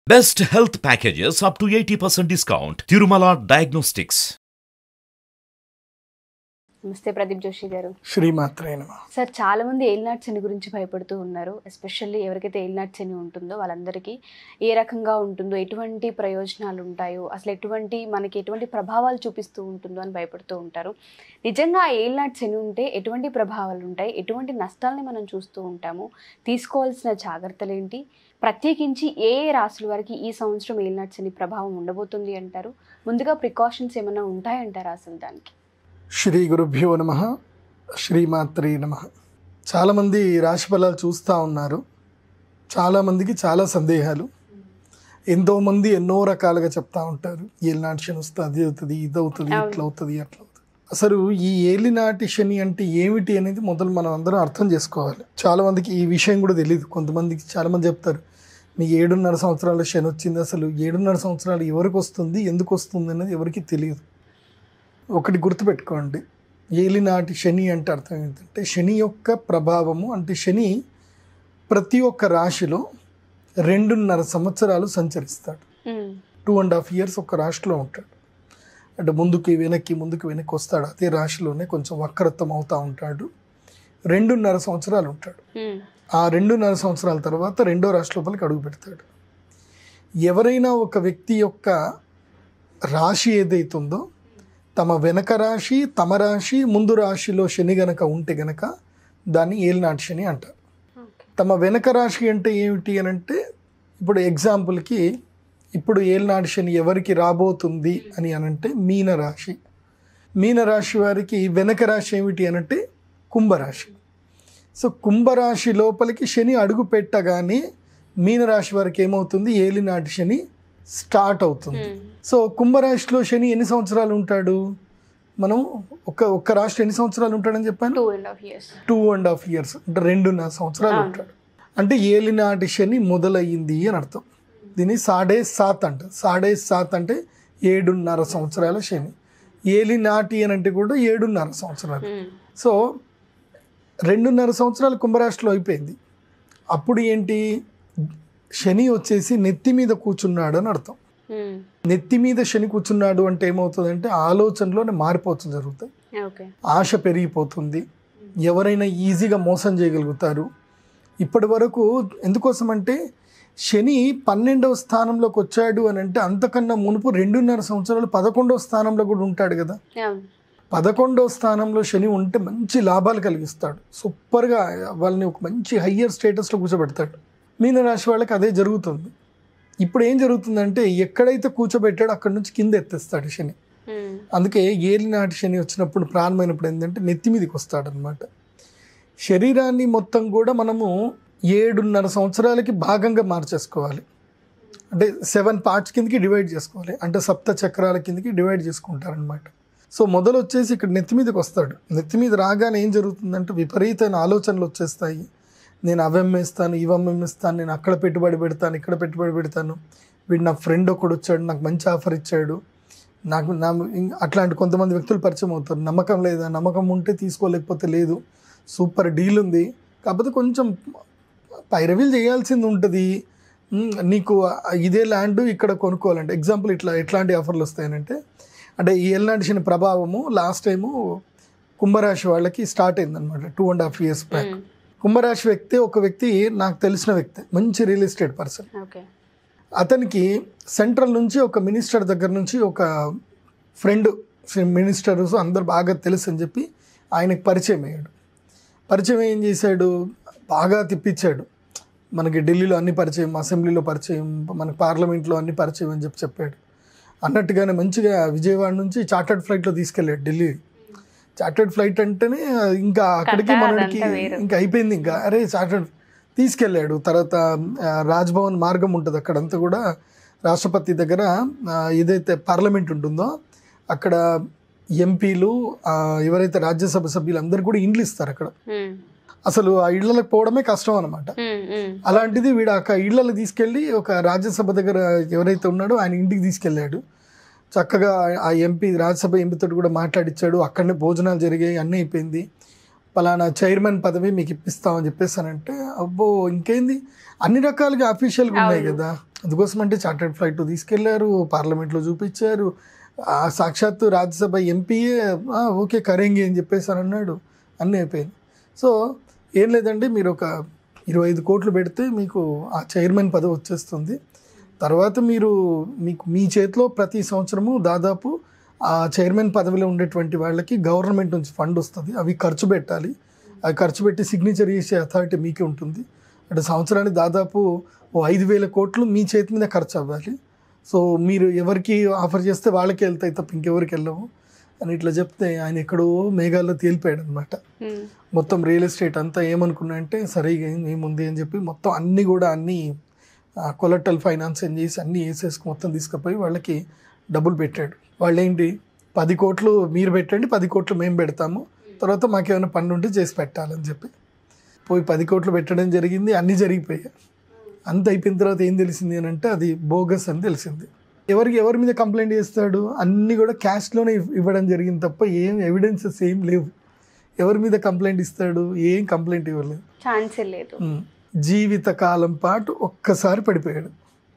Best health packages up to 80% discount. Tirumala Diagnostics. నమస్తే ప్రదీప్ జోషి గారు శ్రీమాత్రే నమ సార్ చాలా మంది ఏలినాటి శని గురించి భయపడుతూ ఉన్నారు ఎస్పెషల్లీ ఎవరికైతే ఏలినాటి శని ఉంటుందో వాళ్ళందరికీ ఏ రకంగా ఉంటుందో ఎటువంటి ప్రయోజనాలు ఉంటాయో అసలు ఎటువంటి మనకి ఎటువంటి ప్రభావాలు చూపిస్తూ ఉంటుందో అని భయపడుతూ ఉంటారు నిజంగా ఆ ఏలినాటి శని ఉంటే ఎటువంటి ప్రభావాలు ఉంటాయి ఎటువంటి నష్టాలని మనం చూస్తూ ఉంటాము తీసుకోవాల్సిన జాగ్రత్తలు ఏంటి ప్రత్యేకించి ఏ ఏ రాసుల వారికి ఈ సంవత్సరం ఏలినాటి శని ప్రభావం ఉండబోతుంది అంటారు ముందుగా ప్రికాషన్స్ ఏమైనా ఉంటాయంటారా అసలు దానికి శ్రీ గురుభ్యో నమ శ్రీమాత్రే నమ చాలామంది రాశి ఫలాలు చూస్తూ ఉన్నారు చాలామందికి చాలా సందేహాలు ఎంతోమంది ఎన్నో రకాలుగా చెప్తా ఉంటారు ఏలినాటి శని వస్తుంది అది అవుతుంది ఇది అవుతుంది ఇట్లా అవుతుంది అట్లా అవుతుంది అసలు ఈ ఏలినాటి శని అంటే ఏమిటి అనేది మొదలు మనం అందరం అర్థం చేసుకోవాలి చాలా మందికి ఈ విషయం కూడా తెలియదు కొంతమందికి చాలా మంది చెప్తారు మీ ఏడున్నర సంవత్సరాల శని వచ్చింది అసలు ఏడున్నర సంవత్సరాలు ఎవరికి వస్తుంది ఎందుకు వస్తుంది అనేది ఎవరికి తెలియదు ఒకటి గుర్తుపెట్టుకోండి ఏలినాటి శని అంటే అర్థం ఏంటంటే శని యొక్క ప్రభావము అంటే శని ప్రతి ఒక్క రాశిలో రెండున్నర సంవత్సరాలు సంచరిస్తాడు మ్మ్. టూ అండ్ హాఫ్ ఇయర్స్ ఒక రాశిలో ఉంటాడు అంటే ముందుకి వెనక్కి ముందుకు వెనక్కి వస్తాడు అదే రాశిలోనే కొంచెం వక్రత్వం అవుతూ ఉంటాడు రెండున్నర సంవత్సరాలు ఉంటాడు మ్మ్. ఆ రెండున్నర సంవత్సరాల తర్వాత రెండో రాశి లోపలికి అడుగు పెడతాడు ఎవరైనా ఒక వ్యక్తి యొక్క రాశి ఏదైతుందో తమ వెనక రాశి తమ రాశి ముందు రాశిలో శని గనక ఉంటే గనక దాన్ని ఏలినాటి శని అంటారు ఓకే. తమ వెనక రాశి అంటే ఏమిటి అని అంటే ఇప్పుడు ఎగ్జాంపుల్కి ఇప్పుడు ఏలినాటి శని ఎవరికి రాబోతుంది అని అనంటే మీన రాశి మీన రాశి వారికి వెనక రాశి ఏమిటి అనంటే కుంభరాశి సో కుంభరాశి లోపలికి శని అడుగు పెట్టగానే మీనరాశి వారికి ఏమవుతుంది ఏలినాటి శని స్టార్ట్ అవుతుంది మ్మ్. సో కుంభరాశిలో శని ఎన్ని సంవత్సరాలు ఉంటాడు మనం ఒక ఒక్క రాశి ఎన్ని సంవత్సరాలు ఉంటాడని చెప్పాను two and half years two and half years అంటే రెండున్నర సంవత్సరాలు ఉంటాడు అంటే ఏలినాటి శని మొదలయ్యింది అని అర్థం దీన్ని సాడే సాత్ అంట సాడే సాత్ అంటే ఏడున్నర సంవత్సరాల శని ఏలినాటి అని అంటే కూడా ఏడున్నర సంవత్సరాలు సో రెండున్నర సంవత్సరాలు కుంభరాశిలో అయిపోయింది అప్పుడు ఏంటి శని వచ్చేసి నెత్తి మీద కూర్చున్నాడు అని అర్థం నెత్తి మీద శని కూర్చున్నాడు అంటే ఏమవుతుందంటే ఆలోచనలోనే మారిపోతుంది జరుగుతాయి ఓకే ఆశ పెరిగిపోతుంది ఎవరైనా ఈజీగా మోసం చేయగలుగుతారు ఇప్పటి వరకు ఎందుకోసం అంటే శని పన్నెండవ స్థానంలోకి వచ్చాడు అని అంటే అంతకన్నా మునుపు రెండున్నర సంవత్సరాలు పదకొండవ స్థానంలో కూడా ఉంటాడు కదా అవును పదకొండవ స్థానంలో శని ఉంటే మంచి లాభాలు కలిగిస్తాడు సూపర్గా వాళ్ళని ఒక మంచి హయ్యర్ స్టేటస్లో కూర్చోబెడతాడు మీనరాశి వాళ్ళకి అదే జరుగుతుంది ఇప్పుడు ఏం జరుగుతుందంటే ఎక్కడైతే కూర్చోబెట్టాడో అక్కడ నుంచి కింద ఎత్తేస్తాడు శని మ్మ్. అందుకే ఏలినాటి శని వచ్చినప్పుడు ప్రారంభమైనప్పుడు ఏంటంటే నెత్తి మీదకి వస్తాడనమాట శరీరాన్ని మొత్తం కూడా మనము ఏడున్నర సంవత్సరాలకి భాగంగా మార్చేసుకోవాలి అంటే సెవెన్ పార్ట్స్ కిందకి డివైడ్ చేసుకోవాలి అంటే సప్త చక్రాల కిందకి డివైడ్ చేసుకుంటారనమాట సో మొదలు వచ్చేసి ఇక్కడ నెత్తి మీదకి వస్తాడు నెత్తి మీద రాగానే ఏం జరుగుతుందంటే విపరీతమైన ఆలోచనలు వచ్చేస్తాయి నేను అవమ్మేస్తాను ఇవమ్మేస్తాను నేను అక్కడ పెట్టుబడి పెడతాను ఇక్కడ పెట్టుబడి పెడతాను వీడు నా ఫ్రెండ్ ఒకడు వచ్చాడు నాకు మంచి ఆఫర్ ఇచ్చాడు నాకు నా ఇం- అట్లాంటి కొంతమంది వ్యక్తులు పరిచయం అవుతారు నమ్మకం లేదా నమ్మకం ఉంటే తీసుకోలేకపోతే లేదు సూపర్ డీల్ ఉంది కాకపోతే కొంచెం పైరవీలు చేయాల్సింది ఉంటుంది ఉమ్, నీకు ఇదే ల్యాండ్ ఇక్కడ కొనుక్కోవాలంటే ఎగ్జాంపుల్ ఇట్లా ఎట్లాంటి ఆఫర్లు వస్తాయనంటే అంటే ఈ ఏళ్ళనాటి శని ప్రభావము లాస్ట్ టైము కుంభరాశి వాళ్ళకి స్టార్ట్ అయిందనమాట two and half years back మ్మ్. కుంభరాశి వ్యక్తి ఒక వ్యక్తి నాకు తెలిసిన వ్యక్తి మంచి రియల్ ఎస్టేట్ పర్సన్ ఓకే అతనికి సెంట్రల్ నుంచి ఒక మినిస్టర్ దగ్గర నుంచి ఒక ఫ్రెండ్ మినిస్టర్స్ అందరు బాగా తెలుసు అని చెప్పి ఆయనకు పరిచయం అయ్యాడు పరిచయం ఏం చేశాడు బాగా తిప్పించాడు మనకి ఢిల్లీలో అన్ని పరిచయం అసెంబ్లీలో పరిచయం మనకి పార్లమెంట్లో అన్ని పరిచయం అని చెప్పి చెప్పాడు అన్నట్టుగానే మంచిగా విజయవాడ నుంచి చార్టర్డ్ ఫ్లైట్లో తీసుకెళ్ళాడు ఢిల్లీ చార్టర్డ్ ఫ్లైట్ అంటేనే ఇంకా అక్కడికి కథ మనకి అదంతా వేరు. ఇంకా అయిపోయింది ఇంకా అరే చార్టర్డ్ తీసుకెళ్ళాడు తర్వాత ఆ, రాజ్భవన్ మార్గం ఉంటుంది అక్కడంతా కూడా రాష్ట్రపతి దగ్గర ఆ, ఏదైతే పార్లమెంట్ ఉంటుందో అక్కడ ఎంపీలు ఆ, ఎవరైతే రాజ్యసభ సభ్యులు అందరు కూడా ఇండ్లు ఇస్తారు అక్కడ మ్మ్. అసలు ఆ ఇళ్లకు పోవడమే కష్టం అనమాట మ్మ్. మ్మ్. అలాంటిది వీడు ఆ ఇళ్లలో తీసుకెళ్ళి ఒక రాజ్యసభ దగ్గర ఎవరైతే ఉన్నాడో ఆయన ఇంటికి తీసుకెళ్ళాడు చక్కగా ఆ ఎంపీ రాజ్యసభ ఎంపీతో కూడా మాట్లాడిచ్చాడు అక్కడనే భోజనాలు జరిగాయి అన్నీ అయిపోయింది పలానా చైర్మన్ పదవి మీకు ఇప్పిస్తామని చెప్పేసానంటే అబ్బో ఇంకేంది అన్ని రకాలుగా అఫీషియల్గా ఉన్నాయి అవును. కదా అందుకోసం అంటే చార్టెడ్ ఫ్లైట్ తీసుకెళ్లారు పార్లమెంట్లో చూపించారు ఆ సాక్షాత్తు రాజ్యసభ ఎంపీయే "ఆ, ఓకే కరేంగి అని చెప్పేసి అని అన్నాడు అన్నీ అయిపోయింది సో ఏం లేదండి మీరు ఒక ఇరవై ఐదు కోట్లు పెడితే మీకు ఆ చైర్మన్ పదవి వచ్చేస్తుంది తర్వాత మీరు మీకు మీ చేతిలో ప్రతి సంవత్సరము దాదాపు ఆ చైర్మన్ పదవిలో ఉండేటువంటి వాళ్ళకి గవర్నమెంట్ నుంచి ఫండ్ వస్తుంది అవి ఖర్చు పెట్టాలి అవి ఖర్చు పెట్టి సిగ్నేచర్ చేసే అథారిటీ మీకే ఉంటుంది అంటే సంవత్సరానికి దాదాపు ఓ ఐదు వేల కోట్లు మీ చేతి మీద ఖర్చు అవ్వాలి సో మీరు ఎవరికి ఆఫర్ చేస్తే వాళ్ళకే వెళ్తాయి తప్ప ఇంకెవరికి వెళ్ళవు అని ఇట్లా చెప్తే ఆయన ఎక్కడో మేఘాల్లో తేలిపోయాడు అనమాట ఉమ్. మొత్తం రియల్ ఎస్టేట్ అంతా ఏమనుకున్నా అంటే సరే ఇక ఏముంది అని చెప్పి మొత్తం అన్నీ కూడా అన్నీ కొలటల్ ఫైనాన్స్ అని చేసి అన్నీ వేసేసుకు మొత్తం తీసుకుపోయి వాళ్ళకి డబ్బులు పెట్టాడు వాళ్ళు ఏంటి పది కోట్లు మీరు పెట్టండి పది కోట్లు మేము పెడతాము తర్వాత మాకేమైనా పన్ను ఉంటే చేసి పెట్టాలని చెప్పి పోయి పది కోట్లు పెట్టడం జరిగింది అన్నీ జరిగిపోయాయి అంత అయిపోయిన తర్వాత ఏం తెలిసింది అని అంటే అది బోగస్ అని తెలిసింది ఎవరికి ఎవరి మీద కంప్లైంట్ చేస్తాడు అన్నీ కూడా క్యాష్లోనే ఇవ్- ఇవ్వడం జరిగింది తప్ప ఏం ఎవిడెన్సెస్ ఏం లేవు ఎవరి మీద కంప్లైంట్ ఇస్తాడు ఏం కంప్లైంట్ ఇవ్వలేదు ఛాన్సే లేదు ఉమ్. జీవితకాలం పాటు ఒక్కసారి పడిపోయాడు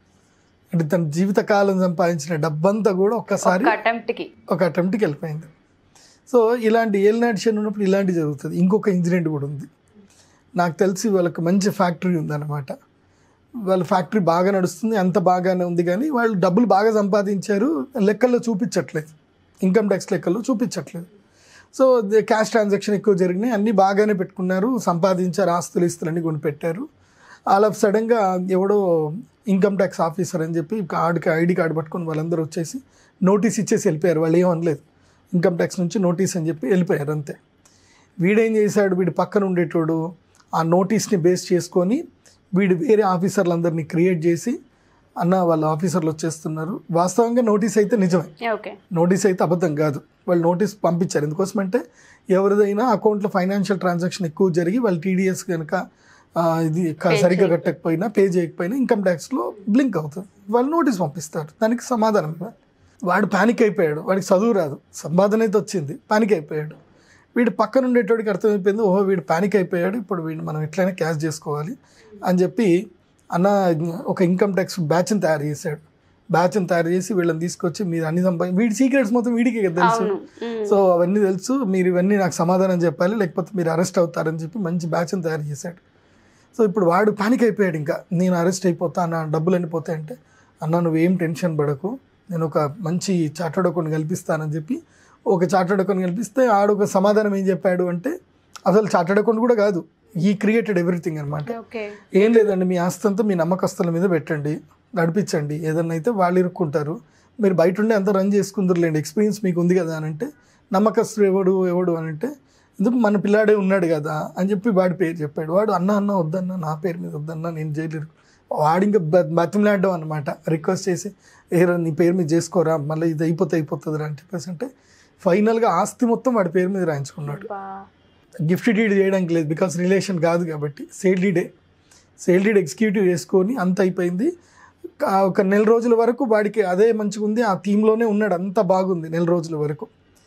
అంటే తన జీవితకాలం సంపాదించిన డబ్బంతా కూడా ఒక్కసారి ఒక అటెంప్ట్ కి ఒక అటెంప్ట్కి వెళ్ళిపోయింది సో ఇలాంటి ఏలినాటిషన్ ఉన్నప్పుడు ఇలాంటి జరుగుతుంది ఇంకొక ఇన్సిడెంట్ కూడా ఉంది నాకు తెలిసి వాళ్ళకి మంచి ఫ్యాక్టరీ ఉందన్నమాట వాళ్ళ ఫ్యాక్టరీ బాగా నడుస్తుంది అంత బాగానే ఉంది కానీ వాళ్ళు డబ్బులు బాగా సంపాదించారు లెక్కల్లో చూపించట్లేదు ఇన్కమ్ ట్యాక్స్ లెక్కల్లో చూపించట్లేదు సో క్యాష్ ట్రాన్సాక్షన్ ఎక్కువ జరిగినాయి అన్నీ బాగానే పెట్టుకున్నారు సంపాదించారు ఆస్తులు ఇస్తులన్నీ కొని పెట్టారు ఆల్ ఆఫ్ సడన్గా ఎవడో ఇన్కమ్ ట్యాక్స్ ఆఫీసర్ అని చెప్పి కార్డుకి ఐడి కార్డు పట్టుకొని వాళ్ళందరూ వచ్చేసి నోటీస్ ఇచ్చేసి వెళ్ళిపోయారు వాళ్ళు ఏం అనలేదు ఇన్కమ్ ట్యాక్స్ నుంచి నోటీస్ అని చెప్పి వెళ్ళిపోయారు అంతే వీడేం చేశాడు వీడి పక్కన ఉండేటోడు ఆ నోటీస్ని బేస్ చేసుకొని వీడు వేరే ఆఫీసర్లందరినీ క్రియేట్ చేసి అన్న వాళ్ళ ఆఫీసర్లు వచ్చేస్తున్నారు వాస్తవంగా నోటీస్ అయితే నిజమే ఓకే నోటీస్ అయితే అబద్ధం కాదు వాళ్ళు నోటీస్ పంపించారు ఎందుకోసం అంటే ఎవరిదైనా అకౌంట్లో ఫైనాన్షియల్ ట్రాన్సాక్షన్ ఎక్కువ జరిగి వాళ్ళు టీడీఎస్ కనుక ఆ, ఇది క- Pay సరిగ్గా చేయకపోతే. కట్టకపోయినా పే చేయకపోయినా ఇన్కమ్ ట్యాక్స్లో బ్లింక్ అవుతుంది వాళ్ళు నోటీస్ పంపిస్తారు దానికి సమాధానం ఇవ్వాలి వాడు పానిక్ అయిపోయాడు వాడికి చదువు రాదు సంపాదన అయితే వచ్చింది పానిక్ అయిపోయాడు వీడు పక్కన ఉండేటోడికి అర్థమైపోయింది ఓహో వీడు పానిక్ అయిపోయాడు ఇప్పుడు వీడు మనం ఎట్లయినా క్యాష్ చేసుకోవాలి అని చెప్పి అన్న ఒక ఇన్కమ్ ట్యాక్స్ బ్యాచ్ని తయారు చేశాడు బ్యాచ్ని తయారు చేసి వీళ్ళని తీసుకొచ్చి మీరు అన్ని సంపాది వీడి సీక్రెట్స్ మొత్తం వీడికే కదా తెలుసు అవును ఉమ్. సో అవన్నీ తెలుసు మీరు ఇవన్నీ నాకు సమాధానం చెప్పాలి లేకపోతే మీరు అరెస్ట్ అవుతారని చెప్పి మంచి బ్యాచ్ని తయారు చేశాడు సో ఇప్పుడు వాడు పానిక్ అయిపోయాడు ఇంకా నేను అరెస్ట్ అయిపోతా నా డబ్బులు అనిపోతాయి అంటే అన్న నువ్వేం టెన్షన్ పడకు నేను ఒక మంచి చార్టర్డ్ అకౌంట్ కల్పిస్తానని చెప్పి ఒక చార్టర్డ్ అకౌంట్ కల్పిస్తే ఆడు ఒక సమాధానం ఏం చెప్పాడు అంటే అసలు చార్టర్డ్ అకౌంట్ కూడా కాదు ఈ క్రియేటెడ్ ఎవ్రీథింగ్ అనమాట ఓకే ఏం లేదండి మీ ఆస్తి అంతా మీ నమ్మకస్తుల మీద పెట్టండి నడిపించండి ఏదన్నా అయితే వాళ్ళు ఇరుక్కుంటారు మీరు బయట ఉండి అంతా రన్ చేసుకుందరులేండి ఎక్స్పీరియన్స్ మీకు ఉంది కదా అని అంటే నమ్మకస్తుడు ఎవడు ఎవడు అని అంటే ఎందుకు మన పిల్లాడే ఉన్నాడు కదా అని చెప్పి వాడి పేరు చెప్పాడు వాడు అన్న అన్న వద్దన్న నా పేరు మీద వద్దన్న నేను జైలు వాడు ఇంకా బ- బతిమలాడడం అనమాట రిక్వెస్ట్ చేసి ఏరా నీ పేరు మీద చేసుకోరా మళ్ళీ ఇది అయిపోతే అయిపోతుంది అని చెప్పేసి అంటే ఫైనల్గా ఆస్తి మొత్తం వాడి పేరు మీద రాయించుకున్నాడు బా. గిఫ్ట్ డీడ్ చేయడానికి లేదు బికాస్ రిలేషన్ కాదు కాబట్టి sale deed sale deed executive చేసుకొని అంత అయిపోయింది కా- ఒక నెల రోజుల వరకు వాడికి అదే మంచిగా ఉంది ఆ థీమ్లోనే ఉన్నాడు అంత బాగుంది నెల రోజుల వరకు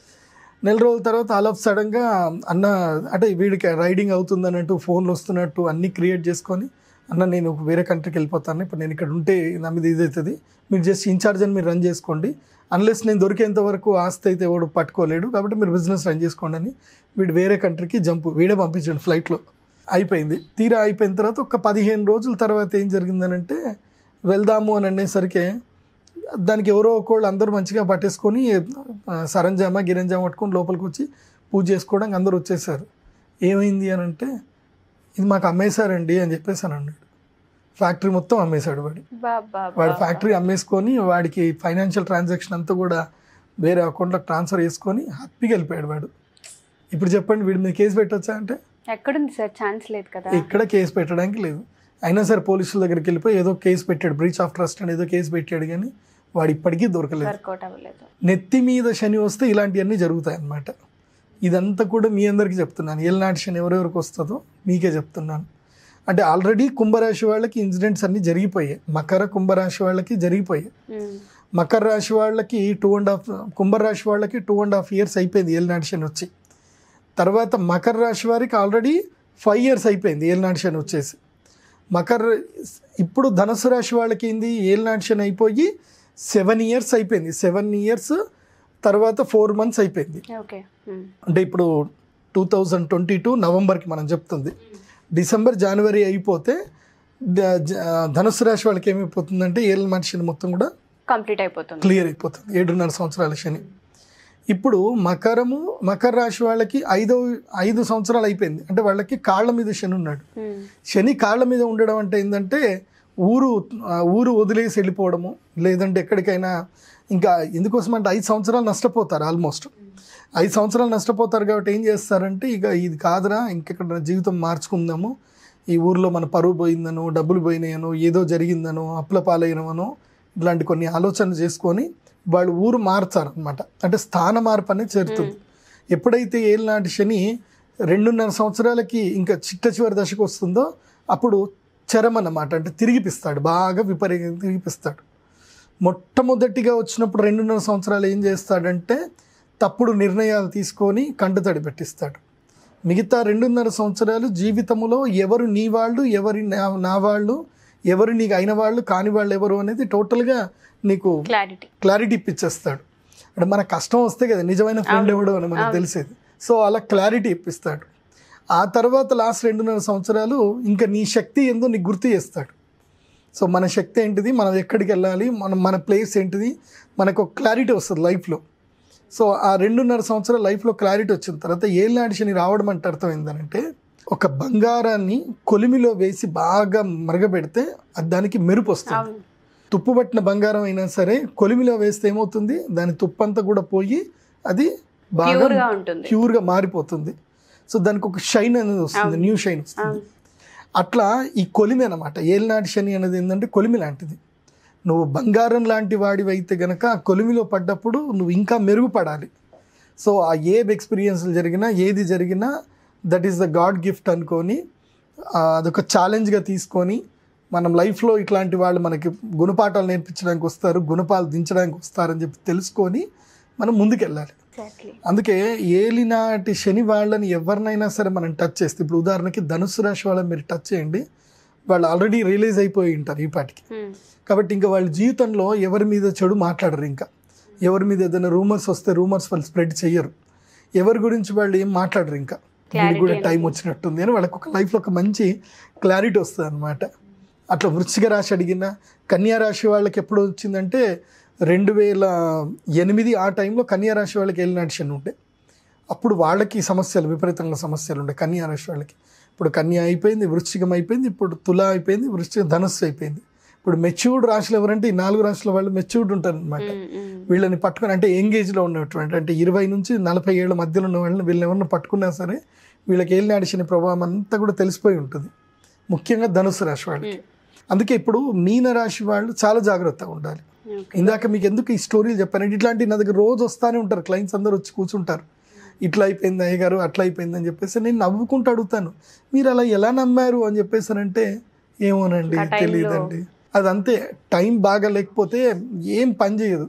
నెల రోజుల తర్వాత ఆల్ ఆఫ్ సడన్గా అన్న అంటే వీడికి రైడింగ్ అవుతుంది అన్నట్టు ఫోన్లు వస్తున్నట్టు అన్నీ క్రియేట్ చేసుకొని అన్న నేను వేరే కంట్రీకి వెళ్ళిపోతాను ఇప్పుడు నేను ఇక్కడ ఉంటే నా మీద ఇది అవుతుంది మీరు జస్ట్ ఇన్ఛార్జ్ అని మీరు రన్ చేసుకోండి అన్లెస్ నేను దొరికేంత వరకు ఆస్తి అయితే ఎవడు పట్టుకోలేడు కాబట్టి మీరు బిజినెస్ రన్ చేసుకోండి అని వీడు వేరే కంట్రీకి జంప్ వీడే పంపించాడు ఫ్లైట్లో అయిపోయింది తీరా అయిపోయిన తర్వాత ఒక పదిహేను రోజుల తర్వాత ఏం జరిగిందనంటే వెళ్దాము అని అనేసరికి దానికి ఎవరో ఒకళ్ళు అందరూ మంచిగా పట్టేసుకొని ఆ, సరంజామా గిరంజామా పట్టుకొని లోపలికి వచ్చి పూజ చేసుకోవడానికి అందరూ వచ్చేసారు ఏమైంది అని అంటే ఇది మాకు అమ్మేశారండి అని చెప్పేసి అని అన్నాడు ఫ్యాక్టరీ మొత్తం అమ్మేశాడు వాడు బా, బా, వాడి బా. ఫ్యాక్టరీ అమ్మేసుకొని వాడికి ఫైనాన్షియల్ ట్రాన్సాక్షన్ అంతా కూడా వేరే అకౌంట్లోకి ట్రాన్స్ఫర్ చేసుకొని హ్యాపీగా వెళ్ళిపోయాడు వాడు ఇప్పుడు చెప్పండి వీడి మీద కేసు పెట్టొచ్చా అంటే ఎక్కడుంది సార్ ఛాన్స్ లేదు కదా ఎక్కడ కేసు పెట్టడానికి లేదు అయినా సరే పోలీసుల దగ్గరికి వెళ్ళిపోయి ఏదో కేసు పెట్టాడు బ్రీచ్ ఆఫ్ ట్రస్ట్ అని ఏదో కేసు పెట్టాడు కానీ వాడు ఇప్పటికీ దొరకలేదు వర్కౌట్ అవ్వలేదు నెత్తి మీద శని వస్తే ఇలాంటివన్నీ జరుగుతాయి అన్నమాట ఇదంతా కూడా మీ అందరికీ చెప్తున్నాను ఏలనాటి శని ఎవరెవరికి వస్తుందో మీకే చెప్తున్నాను అంటే ఆల్రెడీ కుంభరాశి వాళ్ళకి ఇన్సిడెంట్స్ అన్నీ జరిగిపోయాయి మకర కుంభరాశి వాళ్ళకి జరిగిపోయాయి ఉమ్. మకర రాశి వాళ్ళకి టూ అండ్ హాఫ్ కుంభరాశి వాళ్ళకి టూ అండ్ హాఫ్ ఇయర్స్ అయిపోయింది ఏలినాటి శని వచ్చి తర్వాత మకర రాశి వారికి ఆల్రెడీ ఫైవ్ ఇయర్స్ అయిపోయింది ఏలినాటి శని వచ్చేసి మకర ఇప్పుడు ధనుసు రాశి వాళ్ళకి ఏంది ఏలినాటి శని అయిపోయి సెవెన్ ఇయర్స్ అయిపోయింది సెవెన్ ఇయర్స్ తర్వాత ఫోర్ మంత్స్ అయిపోయింది ఓకే అంటే ఇప్పుడు టూ థౌజండ్ ట్వంటీ టూ నవంబర్కి మనం చెప్తుంది డిసెంబర్ జనవరి అయిపోతే ద- జ- ధనుసు రాశి వాళ్ళకి ఏమైపోతుందంటే ఏళ్ళ మనిషిని మొత్తం కూడా కంప్లీట్ అయిపోతుంది క్లియర్ అయిపోతుంది ఏడున్నర సంవత్సరాల శని ఇప్పుడు మకరము మకర రాశి వాళ్ళకి ఐదో ఐదు సంవత్సరాలు అయిపోయింది అంటే వాళ్ళకి కాళ్ళ మీద శని ఉన్నాడు ఉమ్. శని కాళ్ళ మీద ఉండడం అంటే ఏంటంటే ఊరు ఆ, ఊరు వదిలేసి వెళ్ళిపోవడము లేదంటే ఎక్కడికైనా ఇంకా ఎందుకోసం అంటే ఐదు సంవత్సరాలు నష్టపోతారు ఆల్మోస్ట్ ఐదు సంవత్సరాలు నష్టపోతారు కాబట్టి ఏం చేస్తారంటే ఇక ఇది కాదురా ఇంకెక్కడ జీవితం మార్చుకుందాము ఈ ఊర్లో మన పరువు పోయిందనో డబ్బులు పోయినాయనో ఏదో జరిగిందనో అప్పుల పాలైనవనో ఇట్లాంటి కొన్ని ఆలోచనలు చేసుకొని వాళ్ళు ఊరు మార్చారనమాట అంటే స్థాన మార్పు అనేది చేరుతుంది ఎప్పుడైతే ఏళ్ళనాటి శని రెండున్నర సంవత్సరాలకి ఇంకా చిట్ట చివరి దశకు వస్తుందో అప్పుడు చరం అన్నమాట అంటే తిరిగిపిస్తాడు బాగా విపరీతంగా తిరిగిపిస్తాడు మొట్టమొదటిగా వచ్చినప్పుడు రెండున్నర సంవత్సరాలు ఏం చేస్తాడంటే తప్పుడు నిర్ణయాలు తీసుకొని కంటతడి పెట్టిస్తాడు మిగతా రెండున్నర సంవత్సరాలు జీవితంలో ఎవరు నీ వాళ్ళు ఎవరి నా నా వాళ్ళు ఎవరు నీకు అయిన వాళ్ళు కాని వాళ్ళు ఎవరు అనేది టోటల్గా నీకు క్లారిటీ క్లారిటీ ఇప్పించేస్తాడు అంటే మన కష్టం వస్తే కదా నిజమైన ఫ్రెండ్ ఎవడు అని మనకు తెలిసేది సో అలా క్లారిటీ ఇప్పిస్తాడు ఆ తర్వాత లాస్ట్ రెండున్నర సంవత్సరాలు ఇంకా నీ శక్తి ఏందో నీకు గుర్తు చేస్తాడు సో మన శక్తి ఏంటిది మనం ఎక్కడికి వెళ్ళాలి మనం మన ప్లేస్ ఏంటిది మనకు ఒక క్లారిటీ వస్తుంది లైఫ్లో సో ఆ రెండున్నర సంవత్సరాల లైఫ్లో క్లారిటీ వచ్చిన తర్వాత ఏళ్ళనాటి శని రావడం అంటే అర్థం ఏంటంటే ఒక బంగారాన్ని కొలిమిలో వేసి బాగా మరగబెడితే అది దానికి మెరుపు వస్తుంది అవును తుప్పు పట్టిన బంగారం అయినా సరే కొలిమిలో వేస్తే ఏమవుతుంది దాని తుప్పంతా కూడా పోయి అది బాగా ప్యూర్ గా ఉంటుంది ప్యూర్గా మారిపోతుంది సో దానికి ఒక షైన్ అనేది వస్తుంది న్యూ షైన్ వస్తుంది అవును. అట్లా ఈ కొలిమి అనమాట ఏలినాటి శని అనేది ఏంటంటే కొలిమి లాంటిది నువ్వు బంగారం లాంటి వాడివి అయితే గనక ఆ కొలిమిలో పడ్డప్పుడు నువ్వు ఇంకా మెరుగుపడాలి సో ఆ ఏ ఎక్స్పీరియన్స్లు జరిగినా ఏది జరిగినా that is the god gift అనుకొని ఆ, అదొక ఛాలెంజ్గా తీసుకొని మనం లైఫ్లో ఇట్లాంటి వాళ్ళు మనకి గుణపాఠాలు నేర్పించడానికి వస్తారు గుణపాలు దించడానికి వస్తారని చెప్పి తెలుసుకొని మనం ముందుకెళ్ళాలి ఎగ్జాక్ట్లీ అందుకే ఏలినాటి శని వాళ్ళని ఎవరినైనా సరే మనం టచ్ చేస్తే ఇప్పుడు ఉదాహరణకి ధనుసు రాశి వాళ్ళని మీరు టచ్ చేయండి వాళ్ళు ఆల్రెడీ రియలైజ్ అయిపోయి ఉంటారు ఈ పాటికి కాబట్టి ఇంకా వాళ్ళ జీవితంలో ఎవరి మీద చెడు మాట్లాడరు ఇంకా ఎవరి మీద ఏదైనా రూమర్స్ వస్తే రూమర్స్ వాళ్ళు స్ప్రెడ్ చెయ్యరు ఎవరి గురించి వాళ్ళు ఏం మాట్లాడరు ఇంకా వీళ్ళకి కూడా టైం వచ్చినట్టుంది అని వాళ్ళకి ఒక లైఫ్లో ఒక మంచి క్లారిటీ వస్తుంది అనమాట అట్లా వృశ్చిక రాశి అడిగిన కన్యా రాశి వాళ్ళకి ఎప్పుడు వచ్చిందంటే రెండు వేల ఎనిమిది ఆ టైంలో కన్యా రాశి వాళ్ళకి వెళ్ళినట్టు శని ఉండే అప్పుడు వాళ్ళకి సమస్యలు విపరీతంగా సమస్యలు ఉండే కన్యా రాశి వాళ్ళకి ఇప్పుడు కన్యా అయిపోయింది వృశ్చికం అయిపోయింది ఇప్పుడు తుల అయిపోయింది వృశ్చిక ధనస్సు అయిపోయింది ఇప్పుడు మెచ్యూర్డ్ రాశులు ఎవరంటే ఈ నాలుగు రాశుల వాళ్ళు మెచ్యూర్డ్ ఉంటారు అనమాట వీళ్ళని పట్టుకొని అంటే ఎంగేజ్లో ఉన్నటువంటి అంటే ఇరవై నుంచి నలభై ఏళ్ళ మధ్యలో ఉన్న వాళ్ళని వీళ్ళని ఎవరిని పట్టుకున్నా సరే వీళ్ళకి ఏళ్ళు నడిచిన ప్రభావం అంతా కూడా తెలిసిపోయి ఉంటుంది ముఖ్యంగా ధనుసు రాశి వాళ్ళకి అందుకే ఇప్పుడు మీన రాశి వాళ్ళు చాలా జాగ్రత్తగా ఉండాలి ఇందాక మీకు ఎందుకు ఈ స్టోరీలు చెప్పానంటే ఇట్లాంటి నా దగ్గర రోజు వస్తానే ఉంటారు క్లయింట్స్ అందరూ వచ్చి కూర్చుంటారు ఇట్లా అయిపోయింది అయ్య గారు అట్లా అయిపోయింది అని చెప్పేసి నేను నవ్వుకుంటూ అడుగుతాను మీరు అలా ఎలా నమ్మారు అని చెప్పేసారంటే ఏమోనండి ఆ టైంలో- తెలియదండి అది అంతే టైం బాగా లేకపోతే ఏం పని చేయదు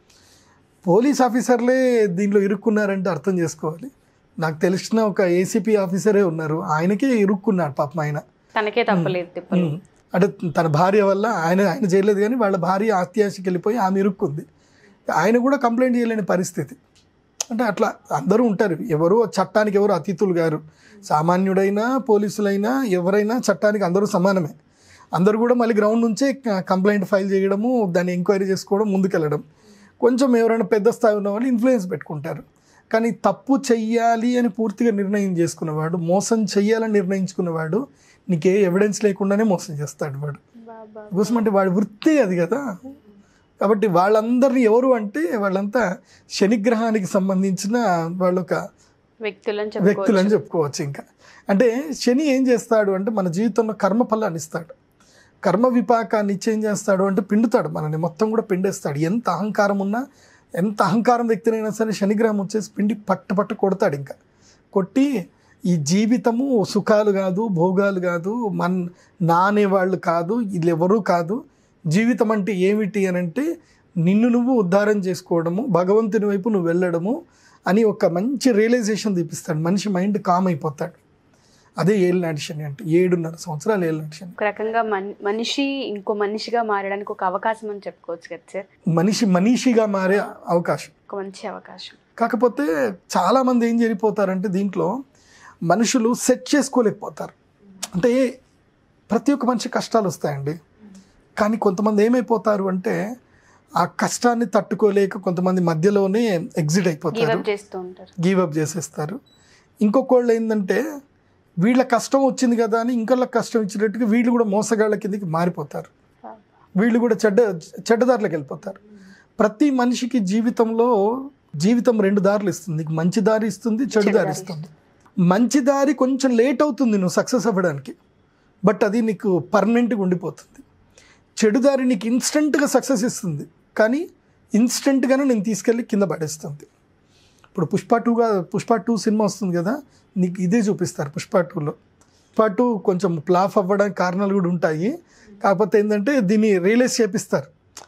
పోలీస్ ఆఫీసర్లే దీనిలో ఇరుక్కున్నారంటే అర్థం చేసుకోవాలి నాకు తెలిసిన ఒక ఏసీపీ ఆఫీసరే ఉన్నారు ఆయనకే ఇరుక్కున్నాడు పాపం ఆయన తనకే తప్పలేదు తిప్పలు ఉమ్. అంటే తన భార్య వల్ల ఆయన ఆయన చేయలేదు కానీ వాళ్ళ భార్య ఆత్యాశకి వెళ్ళిపోయి ఆమె ఇరుక్కుంది ఆయన కూడా కంప్లైంట్ చేయలేని పరిస్థితి అంటే అట్లా అందరూ ఉంటారు ఎవరు చట్టానికి ఎవరు అతిథులు గారు సామాన్యుడైనా పోలీసులైనా ఎవరైనా చట్టానికి అందరూ సమానమే అందరూ కూడా మళ్ళీ గ్రౌండ్ నుంచే కంప్లైంట్ ఫైల్ చేయడము దాన్ని ఎంక్వైరీ చేసుకోవడం ముందుకెళ్ళడం కొంచెం ఎవరైనా పెద్ద స్థాయి ఉన్న వాళ్ళు ఇన్ఫ్లుయెన్స్ పెట్టుకుంటారు కానీ తప్పు చెయ్యాలి అని పూర్తిగా నిర్ణయం చేసుకున్నవాడు మోసం చెయ్యాలని నిర్ణయించుకున్నవాడు నీకే ఎవిడెన్స్ లేకుండానే మోసం చేస్తాడు వాడు బాబా కోసం అంటే వాడి వృత్తి అది కదా కాబట్టి వాళ్ళందరినీ ఎవరు అంటే వాళ్ళంతా శనిగ్రహానికి సంబంధించిన వాళ్ళొక వ్యక్తులని వ్యక్తులు చెప్పుకోవచ్చు అని చెప్పుకోవచ్చు ఇంకా అంటే శని ఏం చేస్తాడు అంటే మన జీవితంలో కర్మ ఫలాన్ని ఇస్తాడు కర్మ విపాకాన్ని ఇచ్చి ఏం చేస్తాడు అంటే పిండుతాడు మనని మొత్తం కూడా పిండేస్తాడు ఎంత అహంకారం ఉన్నా ఎంత అహంకారం వ్యక్తినైనా సరే శనిగ్రహం వచ్చేసి పిండి పట్టు పట్టు కొడతాడు ఇంకా కొట్టి ఈ జీవితము సుఖాలు కాదు భోగాలు కాదు మన్ నానే వాళ్ళు కాదు వీళ్ళు ఎవరూ కాదు జీవితం అంటే ఏమిటి అని అంటే నిన్ను నువ్వు ఉద్ధారం చేసుకోవడము భగవంతుని వైపు నువ్వు వెళ్ళడము అని ఒక మంచి రియలైజేషన్ తీపిస్తాడు మనిషి మైండ్ కామ్ అయిపోతాడు అదే ఏలినాటి శని అంటే ఏడున్నర సంవత్సరాలు ఏలినాటి శని ఒక రకంగా మన్- మనిషి ఇంకో మనిషిగా మారడానికి ఒక అవకాశం అని చెప్పుకోవచ్చు కదా సార్ మనిషి మనీషిగా మారే అవకాశం ఒక మంచి అవకాశం కాకపోతే చాలామంది ఏం జరిగిపోతారంటే దీంట్లో మనుషులు సెట్ చేసుకోలేకపోతారు అంటే ప్రతి ఒక్క మనిషి కష్టాలు వస్తాయండి కానీ కొంతమంది ఏమైపోతారు అంటే ఆ కష్టాన్ని తట్టుకోలేక కొంతమంది మధ్యలోనే ఎగ్జిట్ అయిపోతారు గివ్ అప్ చేస్తూ ఉంటారు గివ్ అప్ చేసేస్తారు ఇంకొకళ్ళు ఏంటంటే వీళ్ళ కష్టం వచ్చింది కదా అని ఇంకొకళ్ళకి కష్టం ఇచ్చినట్టుగా వీళ్ళు కూడా మోసగాళ్ళ కిందకి మారిపోతారు వీళ్ళు కూడా చెడ్డ చెడ్డదారులకు వెళ్ళిపోతారు ప్రతి మనిషికి జీవితంలో జీవితం రెండు దారులు ఇస్తుంది నీకు మంచి దారి ఇస్తుంది చెడు చెడు దారి దారి ఇస్తుంది మంచి దారి కొంచెం లేట్ అవుతుంది నువ్వు సక్సెస్ అవ్వడానికి బట్ అది నీకు పర్మనెంట్గా ఉండిపోతుంది చెడు దారి నీకు ఇన్స్టెంట్గా సక్సెస్ ఇస్తుంది కానీ ఇన్స్టెంట్గానే నేను తీసుకెళ్ళి కింద పడేస్తుంది ఇప్పుడు పుష్ప టూగా పుష్ప టూ సినిమా వస్తుంది కదా నీకు ఇదే చూపిస్తారు పుష్ప టూలో పుష్ప టూ కొంచెం ఫ్లాప్ అవ్వడానికి కారణాలు కూడా ఉంటాయి కాకపోతే ఏంటంటే దీన్ని రియలైజ్ చేపిస్తారు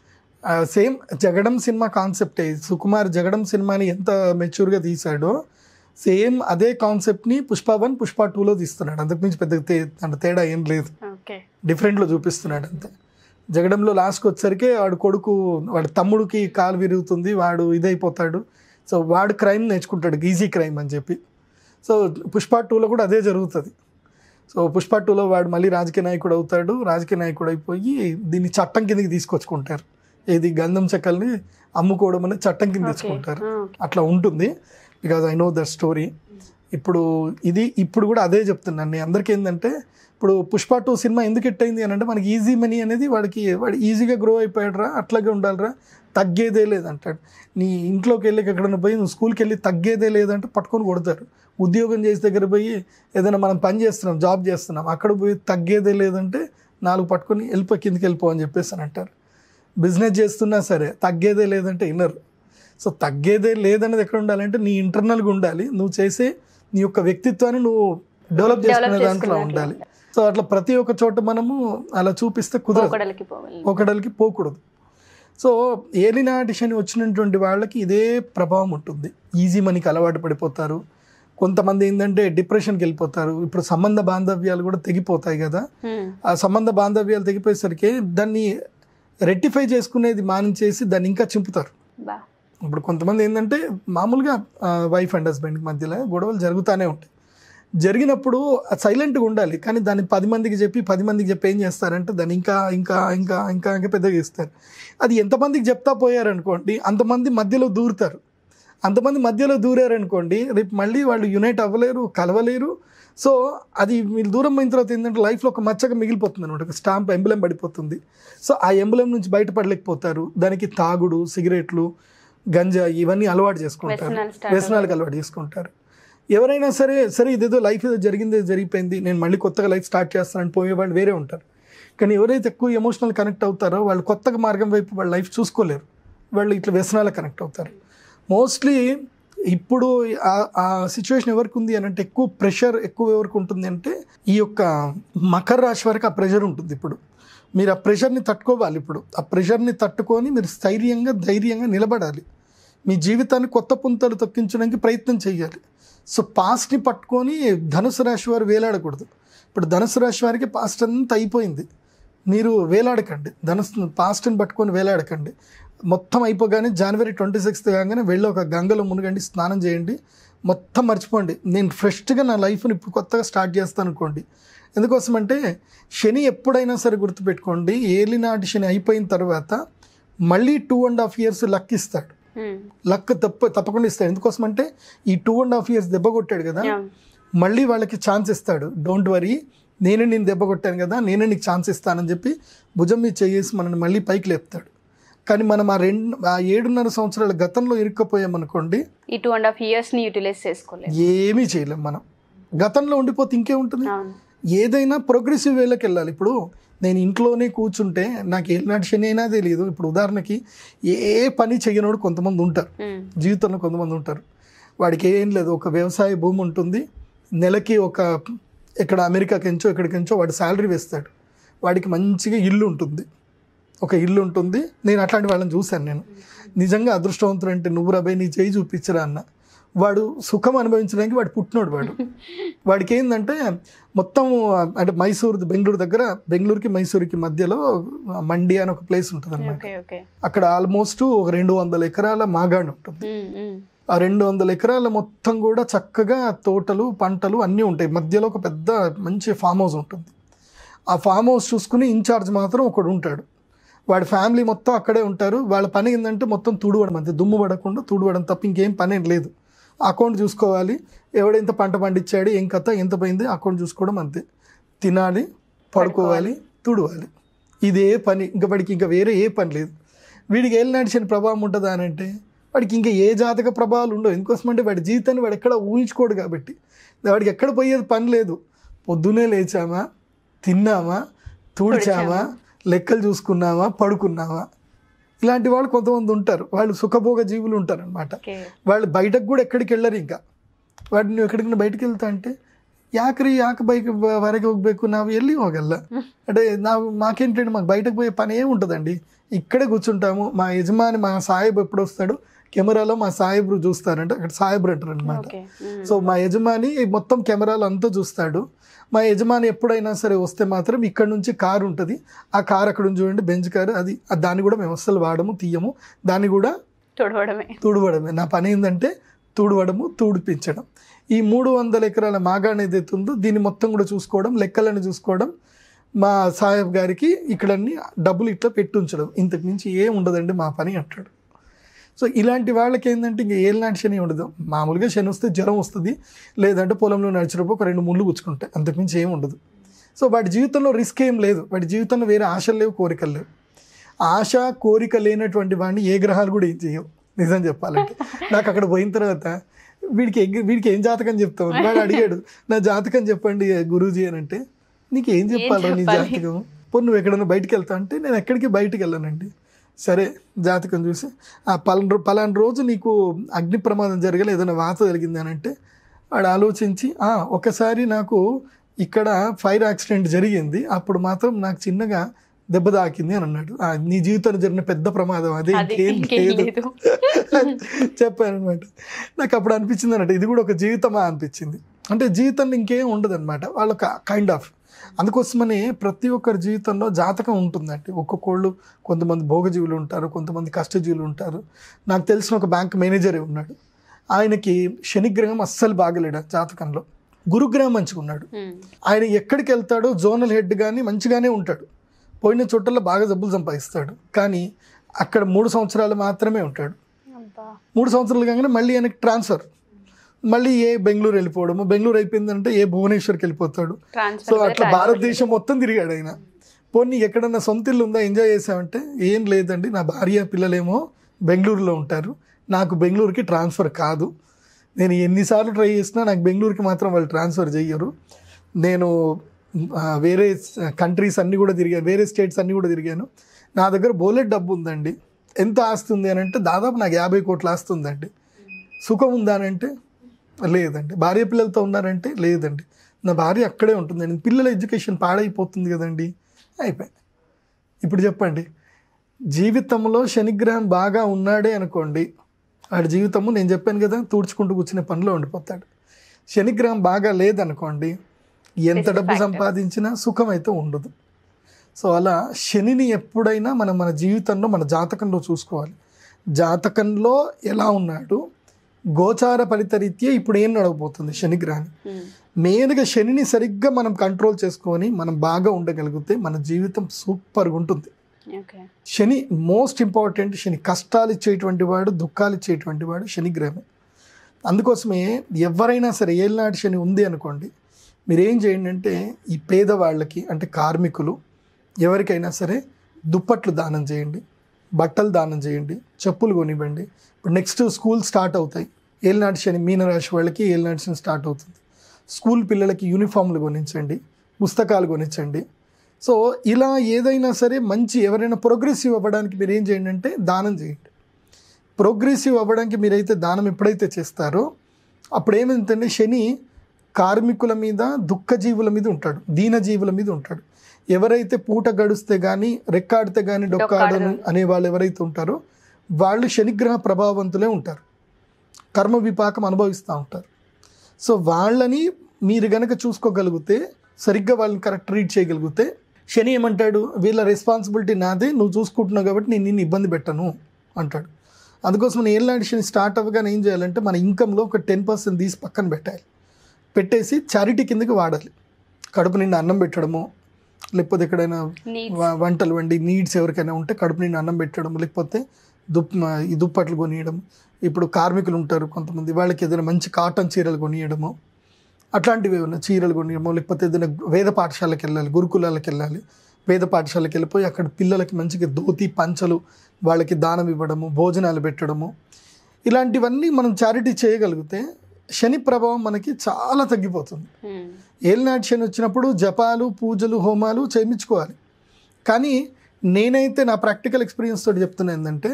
సేమ్ జగడం సినిమా కాన్సెప్టే సుకుమార్ జగడం సినిమాని ఎంత మెచ్యూర్గా తీశాడో సేమ్ అదే కాన్సెప్ట్ని పుష్ప వన్ పుష్ప టూలో తీస్తున్నాడు అంతకుమించి పెద్ద తే- అంటే తేడా ఏం లేదు ఓకే డిఫరెంట్లో చూపిస్తున్నాడు అంతే జగడంలో లాస్ట్కి వచ్చేసరికి వాడు కొడుకు వాడి తమ్ముడికి కాలు విరుగుతుంది వాడు ఇదైపోతాడు సో వాడు క్రైమ్ నేర్చుకుంటాడు ఈజీ క్రైమ్ అని చెప్పి సో పుష్ప టూలో కూడా అదే జరుగుతుంది సో పుష్ప టూలో వాడు మళ్ళీ రాజకీయ నాయకుడు అవుతాడు రాజకీయ నాయకుడు అయిపోయి దీన్ని చట్టం కిందకి తీసుకొచ్చుకుంటారు ఏది గంధం చెక్కల్ని అమ్ముకోవడం అనేది చట్టం కింద తెచ్చుకుంటారు అట్లా ఉంటుంది because I know that story ఇప్పుడు ఇది ఇప్పుడు కూడా అదే చెప్తున్నాను నేను అందరికీ ఏంటంటే ఇప్పుడు పుష్ప టూ సినిమా ఎందుకు హిట్ అయింది అని అంటే మనకి ఈజీ మనీ అనేది వాడికి వాడు ఈజీగా గ్రో అయిపోయాడురా అట్లాగే ఉండాలిరా తగ్గేదే లేదంటాడు నీ ఇంట్లోకి వెళ్ళి ఎక్కడైనా పోయి నువ్వు స్కూల్కి వెళ్ళి తగ్గేదే లేదంటే పట్టుకొని కొడతారు ఉద్యోగం చేసే దగ్గర పోయి ఏదైనా మనం పని చేస్తున్నాం జాబ్ చేస్తున్నాం అక్కడ పోయి తగ్గేదే లేదంటే నాలుగు పట్టుకొని వెళ్ళిపో కిందకి వెళ్ళిపో అని చెప్పేసి అని అంటారు బిజినెస్ చేస్తున్నా సరే తగ్గేదే లేదంటే వినరు సో తగ్గేదే లేదనేది ఎక్కడ ఉండాలంటే నీ ఇంటర్నల్గా ఉండాలి నువ్వు చేసే నీ యొక్క వ్యక్తిత్వాన్ని నువ్వు డెవలప్ చేసుకునే దాంట్లో ఉండాలి సో అట్లా ప్రతి ఒక్క చోట మనము అలా చూపిస్తే కుదరదు పోకడలకి పోవాలి ఒకడలికి పోకూడదు సో ఏలినాటి శని వచ్చినటువంటి వాళ్ళకి ఇదే ప్రభావం ఉంటుంది ఈజీ మనీకి అలవాటు పడిపోతారు కొంతమంది ఏంటంటే డిప్రెషన్కి వెళ్ళిపోతారు ఇప్పుడు సంబంధ బాంధవ్యాలు కూడా తెగిపోతాయి కదా హ్మ్. ఆ సంబంధ బాంధవ్యాలు తెగిపోయేసరికి దాన్ని రెక్టిఫై చేసుకునేది మానించేసి దాన్ని ఇంకా చింపుతారు బా ఇప్పుడు కొంతమంది ఏంటంటే మామూలుగా వైఫ్ అండ్ హస్బెండ్ మధ్యలో గొడవలు జరుగుతూనే ఉంటాయి జరిగినప్పుడు సైలెంట్గా ఉండాలి కానీ దాన్ని పది మందికి చెప్పి పది మందికి చెప్పి ఏం చేస్తారంటే దాన్ని ఇంకా ఇంకా ఇంకా ఇంకా ఇంకా పెద్దగా ఇస్తారు అది ఎంతమందికి చెప్తా పోయారనుకోండి అంతమంది మధ్యలో దూరుతారు అంతమంది మధ్యలో దూరారనుకోండి రేపు మళ్ళీ వాళ్ళు యునైట్ అవ్వలేరు కలవలేరు సో అది మీరు దూరం అయిన తర్వాత ఏంటంటే లైఫ్లో ఒక మచ్చగా మిగిలిపోతుంది అనమాట ఒక స్టాంప్ ఎంబులెం పడిపోతుంది సో ఆ ఎంబులెం నుంచి బయటపడలేకపోతారు దానికి తాగుడు సిగరెట్లు గంజా ఇవన్నీ అలవాటు చేసుకుంటారు వ్యసనాలు start వ్యసనాలకు అలవాటు చేసుకుంటారు ఎవరైనా సరే సరే ఇదేదో లైఫ్ ఏదో జరిగింది ఏదో జరిగిపోయింది నేను మళ్ళీ కొత్తగా లైఫ్ స్టార్ట్ చేస్తానని పోయే వాళ్ళు వేరే ఉంటారు కానీ ఎవరైతే ఎక్కువ ఎమోషనల్ కనెక్ట్ అవుతారో వాళ్ళు కొత్తగా మార్గం వైపు వాళ్ళ లైఫ్ చూసుకోలేరు వాళ్ళు ఇట్లా వ్యసనాలకు కనెక్ట్ అవుతారు మోస్ట్లీ ఇప్పుడు ఆ- ఆ సిచ్యువేషన్ ఎవరికి ఉంది అని అంటే ఎక్కువ ప్రెషర్ ఎక్కువ ఎవరికి ఉంటుంది అంటే ఈ యొక్క మకర రాశి వరకు ఆ ప్రెషర్ ఉంటుంది ఇప్పుడు మీరు ఆ ప్రెషర్ని తట్టుకోవాలి ఇప్పుడు ఆ ప్రెషర్ని తట్టుకొని మీరు స్థైర్యంగా ధైర్యంగా నిలబడాలి మీ జీవితాన్ని కొత్త పుంతలు తొక్కించడానికి ప్రయత్నం చేయాలి సో పాస్ట్ని పట్టుకొని ధనుసు రాశి వారు వేలాడకూడదు ఇప్పుడు ధనుసు రాశి వారికి పాస్ట్ అంతా అయిపోయింది మీరు వేలాడకండి ధనుసు పాస్ట్ని పట్టుకొని వేలాడకండి మొత్తం అయిపోగానే జనవరి ట్వంటీ సిక్స్త్ కాగానే వెళ్ళి ఒక గంగలో మునగండి స్నానం చేయండి మొత్తం మర్చిపోండి నేను ఫ్రెష్గా నా లైఫ్ని ఇప్పుడు కొత్తగా స్టార్ట్ చేస్తాను అనుకోండి ఎందుకోసం అంటే శని ఎప్పుడైనా సరే గుర్తుపెట్టుకోండి ఏలినాటి శని అయిపోయిన తర్వాత మళ్ళీ two and half years luck ఇస్తాడు హ్మ్. లక్ తప్ప తప్పకుండా ఇస్తాడు ఎందుకోసం అంటే ఈ టూ అండ్ హాఫ్ ఇయర్స్ దెబ్బ కొట్టాడు కదా Yeah. మళ్ళీ వాళ్ళకి ఛాన్స్ ఇస్తాడు డోంట్ వరీ నేనే నేను దెబ్బ కొట్టాను కదా నేనే నీకు ఛాన్స్ ఇస్తానని చెప్పి భుజం మీద చేసి మనల్ని మళ్ళీ పైకి లేపుతాడు కానీ మనం ఆ రెండు ఆ ఏడున్నర సంవత్సరాల గతంలో ఇరుక్కపోయామనుకోండి ఈ టూ అండ్ హాఫ్ ఇయర్స్ ని యూటిలైజ్ చేసుకోలేదు ఏమీ చేయలేం మనం గతంలో ఉండిపోతే ఇంకేముంటుంది అవును ఏదైనా ప్రోగ్రెసివ్ వేలోకి వెళ్ళాలి ఇప్పుడు నేను ఇంట్లోనే కూర్చుంటే నాకు ఏనాటి శని అయినా తెలియదు ఇప్పుడు ఉదాహరణకి ఏ పని చెయ్యనోడు కొంతమంది ఉంటారు హ్మ్. జీవితంలో కొంతమంది ఉంటారు వాడికి ఏం లేదు ఒక వ్యవసాయ భూమి ఉంటుంది నెలకి ఒక ఇక్కడ అమెరికాకెంచో ఎక్కడికెంచో వాడు శాలరీ వేస్తాడు వాడికి మంచిగా ఇల్లు ఉంటుంది ఒక ఇల్లు ఉంటుంది నేను అట్లాంటి వాళ్ళని చూశాను నేను నిజంగా అదృష్టవంతుడు అంటే నువ్వు రబే నీ చేయి చూపించరా అన్న వాడు సుఖం అనుభవించడానికి వాడు పుట్టినోడు వాడు వాడికి ఏంటంటే మొత్తం అంటే మైసూరు బెంగళూరు దగ్గర బెంగళూరుకి మైసూరుకి మధ్యలో మండి అని ఒక ప్లేస్ ఉంటుంది అనమాట ఓకే ఓకే అక్కడ ఆల్మోస్ట్ ఒక రెండు వందల ఎకరాల మాగాణి ఉంటుంది ఉమ్, ఉమ్. ఆ రెండు వందల ఎకరాల మొత్తం కూడా చక్కగా తోటలు పంటలు అన్నీ ఉంటాయి మధ్యలో ఒక పెద్ద మంచి ఫామ్ హౌస్ ఉంటుంది ఆ ఫామ్ హౌస్ చూసుకుని ఇన్ఛార్జ్ మాత్రం ఒకడు ఉంటాడు వాడి ఫ్యామిలీ మొత్తం అక్కడే ఉంటారు వాళ్ళ పని ఏంటంటే మొత్తం తుడవడం అంతే దుమ్ము పడకుండా తుడవడం తప్ప ఇంకేం పని ఏం లేదు అకౌంట్ చూసుకోవాలి ఎవడెంత పంట పండించాడు ఏం కథ ఎంత పోయింది అకౌంట్ చూసుకోవడం అంతే తినాలి పడుకోవాలి తుడవాలి ఇదే పని ఇంకా వాడికి ఇంకా వేరే ఏ పని లేదు వీడికి ఏలినాటి శని ప్రభావం ఉంటుందా అని అంటే వాడికి ఇంకా ఏ జాతక ప్రభావాలు ఉండవు ఎందుకోసం అంటే వాడి జీవితాన్ని వాడు ఎక్కడ ఊహించుకోడు కాబట్టి వాడికి ఎక్కడ పోయేది పని లేదు పొద్దునే లేచామా తిన్నామా తుడిచామా లెక్కలు చూసుకున్నామా పడుకున్నామా ఇలాంటి వాళ్ళు కొంతమంది ఉంటారు వాళ్ళు సుఖభోగ జీవులు ఉంటారు అనమాట ఓకే వాళ్ళు బయటకు కూడా ఎక్కడికి వెళ్ళరు ఇంకా వాడు నువ్వు ఎక్కడికైనా ಬಯಟಕ್ಕೆ వెళ్తా అంటే ಯಾಕ್ರಿ ಯಾಕೆ ಬೈಕ್ ಹೊರಗೆ ಹೋಗ್ಬೇಕು ನಾವು ಎಲ್ಲಿ ಹೋಗಲ್ಲ అంటే ನಾವು మాకేంటంటే మాకు బయటకు పోయే పని ఏమి ఉంటుందండి ఇక్కడే కూర్చుంటాము మా యజమాని మా సాহেబ్ ఎప్పుడు వస్తాడు కెమెరాలో మా సాहेబ్రు చూస్తారంటే అక్కడ సాहेబ్రు అంటారు అనమాట ఓకే ఉమ్. సో మా యజమాని మొత్తం కెమెరాలు అంతా చూస్తాడు మా యజమాని ఎప్పుడైనా సరే వస్తే మాత్రం ఇక్కడ నుంచి కారు ఉంటుంది ఆ కారు అక్కడ నుంచి చూడండి బెంచ్ కారు అది అది దాన్ని కూడా మేము అస్సలు వాడము తీయము దాన్ని కూడా తుడవడమే తుడవడమే నా పని ఏంటంటే తుడవడము తుడిపించడం ఈ మూడు వందల ఎకరాల మాగాణ ఏదైతే ఉందో దీన్ని మొత్తం కూడా చూసుకోవడం లెక్కలను చూసుకోవడం మా సాహెబ్ గారికి ఇక్కడన్ని డబ్బులు ఇట్లా పెట్టి ఉంచడం ఇంతకు మించి ఏం ఉండదండి మా పని అంటాడు సో ఇలాంటి వాళ్ళకి ఏంటంటే ఇంక ఏలాంటి శని ఉండదు మామూలుగా శని వస్తే జ్వరం వస్తుంది లేదంటే పొలంలో నడిచినప్పుడు ఒక రెండు ముళ్ళు గుచ్చుకుంటాయి అంతకుమించి ఏం ఉండదు సో వాడి జీవితంలో రిస్క్ ఏం లేదు వాడి జీవితంలో వేరే ఆశలు లేవు కోరికలు లేవు ఆశ కోరిక లేనటువంటి వాడిని ఏ గ్రహాలు కూడా ఏం చేయవు నిజం చెప్పాలంటే నాకు అక్కడ పోయిన తర్వాత వీడికి ఎగ్- వీడికి ఏం జాతకం చెప్తావు వాడు అడిగాడు నా జాతకం చెప్పండి గురూజీ అని అంటే నీకు ఏం చెప్పాలరా నీ చెప్పాలి? జాతకం పోనీ నువ్వు ఎక్కడైనా బయటికి వెళ్తా అంటే నేను ఎక్కడికి బయటికి వెళ్ళానండి సరే జాతకం చూసి ఆ పలానా రో- పలానా రోజు నీకు అగ్ని ప్రమాదం జరగలే ఏదైనా వాత జరిగింది అని అంటే వాడు ఆలోచించి "ఆ, ఒకసారి నాకు ఇక్కడ ఫైర్ యాక్సిడెంట్ జరిగింది అప్పుడు మాత్రం నాకు చిన్నగా దెబ్బ తాకింది అని అన్నాడు "ఆ, నీ జీవితంలో జరిగిన పెద్ద ప్రమాదం అదే అది ఇంకేం ఇంకేం లేదు లేదు చెప్పాను అనమాట నాకు అప్పుడు అనిపించింది అన్నట్టు ఇది కూడా ఒక జీవితమా అనిపించింది అంటే జీవితంలో ఇంకేం ఉండదు అనమాట వాళ్ళొక కైండ్ ఆఫ్ అందుకోసమని ప్రతి ఒక్కరి జీవితంలో జాతకం ఉంటుందండి ఒక్కొక్కళ్ళు కొంతమంది భోగజీవులు ఉంటారు కొంతమంది కష్టజీవులు ఉంటారు నాకు తెలిసిన ఒక బ్యాంక్ మేనేజరే ఉన్నాడు ఆయనకి శనిగ్రహం అస్సలు బాగలేడు ఆ జాతకంలో గురుగ్రహం మంచిగా ఉన్నాడు ఉమ్. ఆయన ఎక్కడికి వెళ్తాడో జోనల్ హెడ్ కానీ మంచిగానే ఉంటాడు పోయిన చోటల్లో బాగా జబ్బులు సంపాదిస్తాడు కానీ అక్కడ మూడు సంవత్సరాలు మాత్రమే ఉంటాడు అబ్బా మూడు సంవత్సరాలు కాగానే మళ్ళీ ఆయనకి ట్రాన్స్ఫర్ మళ్ళీ ఏ బెంగళూరు వెళ్ళిపోవడము బెంగళూరు అయిపోయిందంటే ఏ భువనేశ్వర్కి వెళ్ళిపోతాడు సో ట్రాన్స్ఫర్ అట్లా భారతదేశం మొత్తం తిరిగాడు ఆయన పోనీ ఎక్కడన్నా సొంత ఇల్లు ఉందా ఎంజాయ్ చేసామంటే ఏం లేదండి నా భార్య పిల్లలేమో బెంగళూరులో ఉంటారు నాకు బెంగళూరుకి ట్రాన్స్ఫర్ కాదు నేను ఎన్నిసార్లు ట్రై చేసినా నాకు బెంగళూరుకి మాత్రం వాళ్ళు ట్రాన్స్ఫర్ చెయ్యరు నేను ఆ, వేరే కంట్రీస్ అన్నీ కూడా తిరిగాను వేరే స్టేట్స్ అన్నీ కూడా తిరిగాను నా దగ్గర బోలెట్ డబ్బు ఉందండి ఎంత ఆస్తి ఉంది అని అంటే దాదాపు నాకు యాభై కోట్ల ఆస్తి ఉందండి సుఖం ఉందా అని అంటే లేదండి భార్య పిల్లలతో ఉన్నారంటే లేదండి నా భార్య అక్కడే ఉంటుందండి పిల్లల ఎడ్యుకేషన్ పాడైపోతుంది కదండి అయిపోయింది ఇప్పుడు చెప్పండి జీవితంలో శనిగ్రహం బాగా ఉన్నాడే అనుకోండి ఆడి జీవితము నేను చెప్పాను కదా తూడ్చుకుంటూ కూర్చునే పనిలో ఉండిపోతాడు శనిగ్రహం బాగా లేదనుకోండి ఎంత Best డబ్బు factor. సంపాదించినా సుఖం అయితే ఉండదు సో అలా శనిని ఎప్పుడైనా మనం మన జీవితంలో మన జాతకంలో చూసుకోవాలి జాతకంలో ఎలా ఉన్నాడు గోచార ఫలితరీత్యా ఇప్పుడు ఏం నడవబోతుంది శనిగ్రహాన్ని ఉమ్. మెయిన్గా శనిని సరిగ్గా మనం కంట్రోల్ చేసుకొని మనం బాగా ఉండగలిగితే మన జీవితం సూపర్గా ఉంటుంది ఓకే శని మోస్ట్ ఇంపార్టెంట్ శని కష్టాలు ఇచ్చేటువంటి వాడు దుఃఖాలు ఇచ్చేటువంటి వాడు శని గ్రహమే అందుకోసమే ఎవరైనా సరే ఏళ్ళనాటి శని ఉంది అనుకోండి మీరు ఏం చేయండి అంటే ఈ పేదవాళ్ళకి అంటే కార్మికులు ఎవరికైనా సరే దుప్పట్లు దానం చేయండి బట్టలు దానం చేయండి చెప్పులు కొనివ్వండి ఇప్పుడు నెక్స్ట్ స్కూల్ స్టార్ట్ అవుతాయి ఏళ్ళనాటి శని మీనరాశి వాళ్ళకి ఏళ్ళనాటి శని స్టార్ట్ అవుతుంది స్కూల్ పిల్లలకి యూనిఫామ్లు కొనించండి పుస్తకాలు కొనించండి సో ఇలా ఏదైనా సరే మంచి ఎవరైనా ప్రోగ్రెసివ్ అవ్వడానికి మీరు ఏం చేయండి అంటే దానం చేయండి ప్రోగ్రెసివ్ అవ్వడానికి మీరైతే దానం ఎప్పుడైతే చేస్తారో అప్పుడు ఏమైందంటే శని కార్మికుల మీద దుఃఖజీవుల మీద ఉంటాడు దీనజీవుల మీద ఉంటాడు ఎవరైతే పూట గడిస్తే కానీ రెక్కాడితే కానీ డొక్కాడను డొక్కాడను. అనే వాళ్ళు ఎవరైతే ఉంటారో వాళ్ళు శనిగ్రహ ప్రభావవంతులే ఉంటారు కర్మ విపాకం అనుభవిస్తూ ఉంటారు సో వాళ్ళని మీరు గనక చూసుకోగలిగితే సరిగ్గా వాళ్ళని కరెక్ట్ ట్రీట్ చేయగలిగితే శని ఏమంటాడు వీళ్ళ రెస్పాన్సిబిలిటీ నాదే నువ్వు చూసుకుంటున్నావు కాబట్టి నేను నిన్ను ఇబ్బంది పెట్టను అంటాడు అందుకోసం నేను ఏళ్ళనాటి శని స్టార్ట్ అవ్వగానే ఏం చేయాలంటే మన ఇన్కంలో ఒక టెన్ పర్సెంట్ తీసి పక్కన పెట్టాలి పెట్టేసి చారిటీ కిందకి వాడాలి కడుపు నిండా అన్నం పెట్టడము లేకపోతే ఎక్కడైనా Needs. వ- వంటలు వండి నీడ్స్ ఎవరికైనా ఉంటే కడుపు నిండా అన్నం పెట్టడం లేకపోతే దుప్ ఈ దుప్పట్లు కొనియడం ఇప్పుడు కార్మికులు ఉంటారు కొంతమంది వాళ్ళకి ఏదైనా మంచి కాటన్ చీరలు కొనియడము అట్లాంటివి ఏమైనా చీరలు కొనియడము లేకపోతే ఏదైనా వేద పాఠశాలకు వెళ్ళాలి గురుకులాలకు వెళ్ళాలి వేద పాఠశాలకు వెళ్ళిపోయి అక్కడ పిల్లలకి మంచిగా ధోతి పంచలు వాళ్ళకి దానం ఇవ్వడము భోజనాలు పెట్టడము ఇలాంటివన్నీ మనం చారిటీ చేయగలిగితే శని ప్రభావం మనకి చాలా తగ్గిపోతుంది Hmm. ఏలినాటి శని వచ్చినప్పుడు జపాలు పూజలు హోమాలు చేయించుకోవాలి కానీ నేనైతే నా ప్రాక్టికల్ ఎక్స్పీరియన్స్ తోటి చెప్తున్నా ఏంటంటే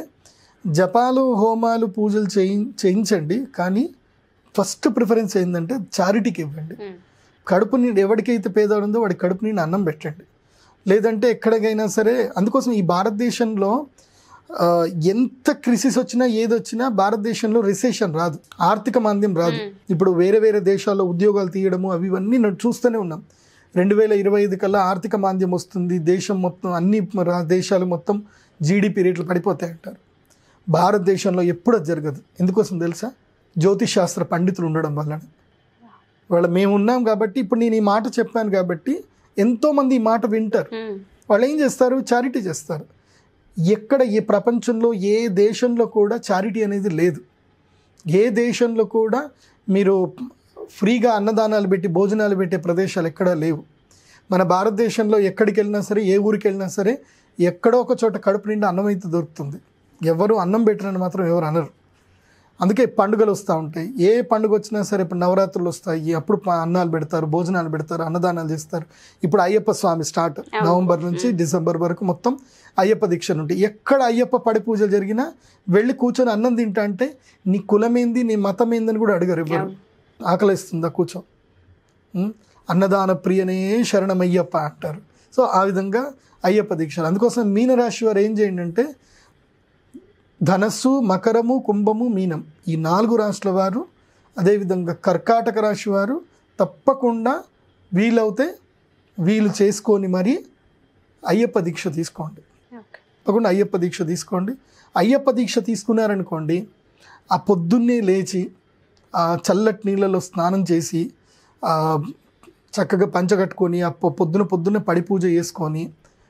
జపాలు హోమాలు పూజలు చేయి చేయించండి కానీ ఫస్ట్ ప్రిఫరెన్స్ ఏంటంటే చారిటీకి ఇవ్వండి Hmm. కడుపు నిండి ఎవరికైతే పేదవాడు ఉందో వాడి కడుపు నిండి అన్నం పెట్టండి లేదంటే ఎక్కడికైనా సరే అందుకోసం ఈ భారతదేశంలో ఆ, ఎంత క్రిసిస్ వచ్చినా ఏది వచ్చినా భారతదేశంలో రిసెషన్ రాదు ఆర్థిక మాంద్యం రాదు ఇప్పుడు వేరే వేరే దేశాల్లో ఉద్యోగాలు తీయడము అవి ఇవన్నీ నేను చూస్తూనే ఉన్నాం రెండు వేల ఇరవై ఐదు కల్లా ఆర్థిక మాంద్యం వస్తుంది దేశం మొత్తం అన్ని రా- దేశాలు మొత్తం జీడిపి రేట్లు పడిపోతాయి అంటారు భారతదేశంలో ఎప్పుడు అది జరగదు ఎందుకోసం తెలుసా జ్యోతిష్ శాస్త్ర పండితులు ఉండడం వలన వాళ్ళ మేము ఉన్నాం కాబట్టి ఇప్పుడు నేను ఈ మాట చెప్పాను కాబట్టి ఎంతోమంది ఈ మాట వింటారు Hmm. వాళ్ళు ఏం చేస్తారు చారిటీ చేస్తారు ఎక్కడ ఏ ప్రపంచంలో ఏ దేశంలో కూడా చారిటీ అనేది లేదు ఏ దేశంలో కూడా మీరు ఫ్రీగా అన్నదానాలు పెట్టి భోజనాలు పెట్టే ప్రదేశాలు ఎక్కడా లేవు మన భారతదేశంలో ఎక్కడికి వెళ్ళినా సరే ఏ ఊరికి వెళ్ళినా సరే ఎక్కడో ఒక చోట కడుపు నిండా అన్నం అయితే దొరుకుతుంది ఎవరు అన్నం పెట్టినని మాత్రం ఎవరు అనరు అందుకే పండుగలు వస్తూ ఉంటాయి ఏ పండుగ వచ్చినా సరే ఇప్పుడు నవరాత్రులు వస్తాయి అప్పుడు ప- అన్నాలు పెడతారు భోజనాలు పెడతారు అన్నదానాలు చేస్తారు ఇప్పుడు అయ్యప్ప స్వామి స్టార్ట్ నవంబర్ నుంచి డిసెంబర్ వరకు మొత్తం అయ్యప్ప దీక్షలు ఉంటాయి ఎక్కడ అయ్యప్ప పడి పూజలు జరిగినా వెళ్ళి కూర్చొని అన్నం తింటా అంటే నీ కులమేంది నీ మతం ఏందని కూడా అడిగారు ఎవరు ఆకలిస్తుందా కూర్చో ఉం? అన్నదాన ప్రియనే శరణమయ్యప్ప అంటారు సో ఆ విధంగా అయ్యప్ప దీక్షలు అందుకోసం మీనరాశి వారు ఏం చేయండి అంటే ధనస్సు మకరము కుంభము మీనం ఈ నాలుగు రాశుల వారు అదేవిధంగా కర్కాటక రాశి వారు తప్పకుండా వీలవుతే వీలు చేసుకొని మరి అయ్యప్ప దీక్ష తీసుకోండి Okay. తప్పకుండా అయ్యప్ప దీక్ష తీసుకోండి అయ్యప్ప దీక్ష తీసుకున్నారనుకోండి ఆ పొద్దున్నే లేచి ఆ చల్లటి నీళ్ళలో స్నానం చేసి ఆ చక్కగా పంచగట్టుకొని ఆ పొ- పొద్దున పొద్దున్న పడి పూజ చేసుకొని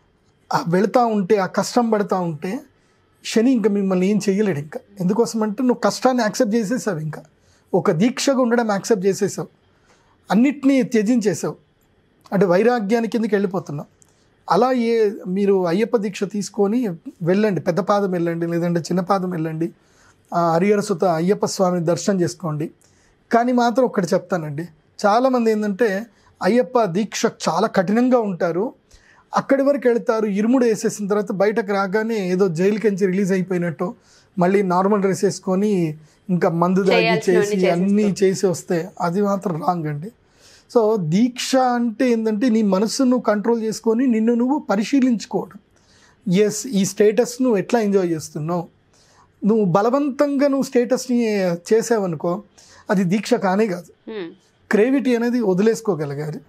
ఆ వెళతా ఉంటే ఆ కష్టం పడతా ఉంటే శని ఇంకా మిమ్మల్ని ఏం చేయలేడు ఇంకా ఎందుకోసం అంటే నువ్వు కష్టాన్ని యాక్సెప్ట్ చేసేసావు ఇంకా ఒక దీక్షగా ఉండడం యాక్సెప్ట్ చేసేసావు అన్నిటినీ త్యజించేసావు అంటే వైరాగ్యానికి కిందకి వెళ్ళిపోతున్నావు అలా ఏ మీరు అయ్యప్ప దీక్ష తీసుకొని వెళ్ళండి పెద్ద పాదం వెళ్ళండి లేదంటే చిన్న పాదం వెళ్ళండి ఆ హరిహర సుత అయ్యప్ప స్వామిని దర్శనం చేసుకోండి కానీ మాత్రం ఒకటి చెప్తానండి చాలామంది ఏంటంటే అయ్యప్ప దీక్ష చాలా కఠినంగా ఉంటారు అక్కడి వరకు వెళ్తారు ఇరుముడు వేసేసిన తర్వాత బయటకు రాగానే ఏదో జైలుకించి రిలీజ్ అయిపోయినట్టు మళ్ళీ నార్మల్ డ్రెస్ వేసుకొని ఇంకా మందు దాగి చేయాల్సినవన్నీ చేసి అన్నీ చేసి వస్తే అది మాత్రం రాంగ్ అండి సో దీక్ష అంటే ఏంటంటే నీ మనస్సును నువ్వు కంట్రోల్ చేసుకొని నిన్ను నువ్వు పరిశీలించుకోవడం ఎస్ ఈ స్టేటస్ నువ్వు ఎట్లా ఎంజాయ్ చేస్తున్నావు నువ్వు బలవంతంగా నువ్వు స్టేటస్ని చేసావనుకో అది దీక్ష కానే కాదు Hmm. క్రేవిటీ అనేది వదిలేసుకోగలగాలి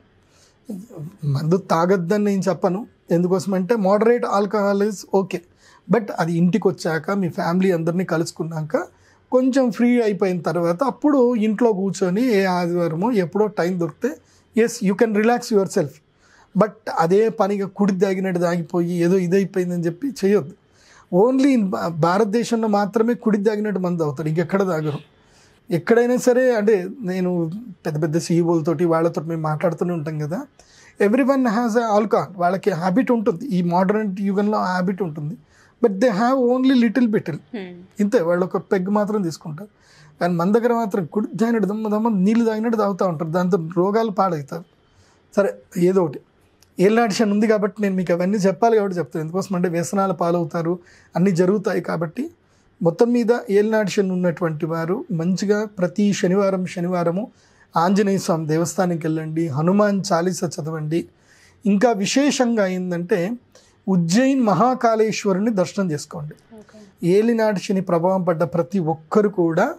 మందు తాగొద్దని నేను చెప్పను ఎందుకోసమంటే moderate alcohol is okay but అది ఇంటికి వచ్చాక మీ ఫ్యామిలీ అందరినీ కలుసుకున్నాక కొంచెం ఫ్రీ అయిపోయిన తర్వాత అప్పుడు ఇంట్లో కూర్చొని ఏ ఆదివారమో ఎప్పుడో టైం దొరికితే yes you can relax yourself but అదే పనిగా కుడి దాగినట్టు దాగిపోయి ఏదో ఇదైపోయిందని చెప్పి చేయొద్దు ఓన్లీ భారతదేశంలో మాత్రమే కుడి దాగినట్టు మంది అవుతారు ఇంకెక్కడ తాగరు ఎక్కడైనా సరే అంటే నేను పెద్ద పెద్ద సీఈఓలతోటి వాళ్ళతో మేము మాట్లాడుతూనే ఉంటాం కదా ఎవ్రీ వన్ హ్యాస్ ఆల్కహాల్ వాళ్ళకి హ్యాబిట్ ఉంటుంది ఈ మోడర్న్ యుగంలో ఆ హ్యాబిట్ ఉంటుంది but they have only little bit Hmm. ఇంతే వాళ్ళు ఒక పెగ్ మాత్రం తీసుకుంటారు కానీ మన దగ్గర మాత్రం కుడి తాగినట్టు దమ్మ దమ్మ నీళ్ళు తాగినట్టు తాగుతూ ఉంటారు దాంతో రోగాలు పాడవుతారు సరే ఏదో ఒకటి ఏళ్ళనాడిషన్ ఉంది కాబట్టి నేను మీకు అవన్నీ చెప్పాలి కాబట్టి చెప్తాను ఎందుకోసం అంటే వ్యసనాల పాలవుతారు అన్నీ జరుగుతాయి కాబట్టి మొత్తం మీద ఏళ్ళనాడిషన్ ఉన్నటువంటి వారు మంచిగా ప్రతి శనివారం శనివారము ఆంజనేయ స్వామి దేవస్థానానికి వెళ్ళండి హనుమాన్ చాలీస చదవండి ఇంకా విశేషంగా ఏంటంటే ఉజ్జయిన్ మహాకాళేశ్వరుని దర్శనం చేసుకోండి Okay. ఏలినాటి శని ప్రభావం పడ్డ ప్రతి ఒక్కరు కూడా